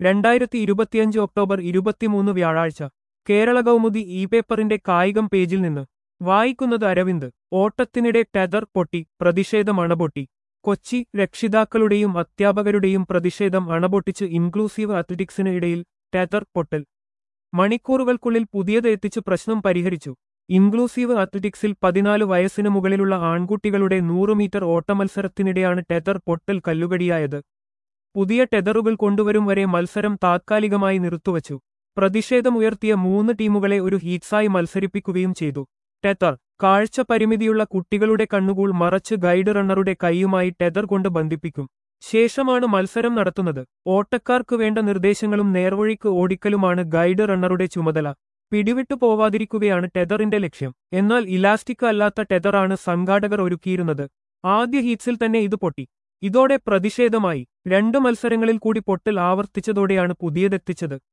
രണ്ടായിരത്തി ഇരുപത്തിയഞ്ച് ഒക്ടോബർ ഇരുപത്തിമൂന്ന് വ്യാഴാഴ്ച കേരള കൗമുദി ഇ പേപ്പറിന്റെ കായികം പേജിൽ നിന്ന് വായിക്കുന്നത് അരവിന്ദ് ഓട്ടത്തിനിടെ ടെതർ പൊട്ടി പ്രതിഷേധം അണപൊട്ടി കൊച്ചി രക്ഷിതാക്കളുടെയും അധ്യാപകരുടെയും പ്രതിഷേധം അണപൊട്ടിച്ച് ഇൻക്ലൂസീവ് അത്ലറ്റിക്സിന് ഇടയിൽ ടെതർ പൊട്ടൽ മണിക്കൂറുകൾക്കുള്ളിൽ പുതിയത് എത്തിച്ച് പ്രശ്നം പരിഹരിച്ചു ഇൻക്ലൂസീവ് അത്ലറ്റിക്സിൽ പതിനാല് വയസ്സിന് മുകളിലുള്ള ആൺകുട്ടികളുടെ നൂറ് മീറ്റർ ഓട്ടമത്സരത്തിനിടെയാണ് ടെതർ പൊട്ടൽ കല്ലുകടിയായത് പുതിയ ടെതറുകൾ കൊണ്ടുവരും വരെ മത്സരം താത്കാലികമായി നിർത്തുവച്ചു പ്രതിഷേധമുയർത്തിയ മൂന്ന് ടീമുകളെ ഒരു ഹീറ്റ്സായി മത്സരിപ്പിക്കുകയും ചെയ്തു ടെതർ കാഴ്ച പരിമിതിയുള്ള കുട്ടികളുടെ കണ്ണുകൂൾ മറച്ച് ഗൈഡ് റണ്ണറുടെ കൈയുമായി ടെതർ കൊണ്ട് ബന്ധിപ്പിക്കും ശേഷമാണ് മത്സരം നടത്തുന്നത് ഓട്ടക്കാർക്ക് വേണ്ട നിർദ്ദേശങ്ങളും നേർവഴിക്ക് ഓടിക്കലുമാണ് ഗൈഡ് റണ്ണറുടെ ചുമതല പിടിവിട്ടു പോവാതിരിക്കുകയാണ് ടെതറിന്റെ ലക്ഷ്യം എന്നാൽ ഇലാസ്റ്റിക് അല്ലാത്ത ടെതറാണ് സംഘാടകർ ഒരുക്കിയിരുന്നത് ആദ്യ ഹീറ്റ്സിൽ തന്നെ ഇത് പൊട്ടി ഇതോടെ പ്രതിഷേധമായി രണ്ട് മത്സരങ്ങളിൽ കൂടി പൊട്ടൽ ആവർത്തിച്ചതോടെയാണ് പുതിയതെത്തിച്ചത്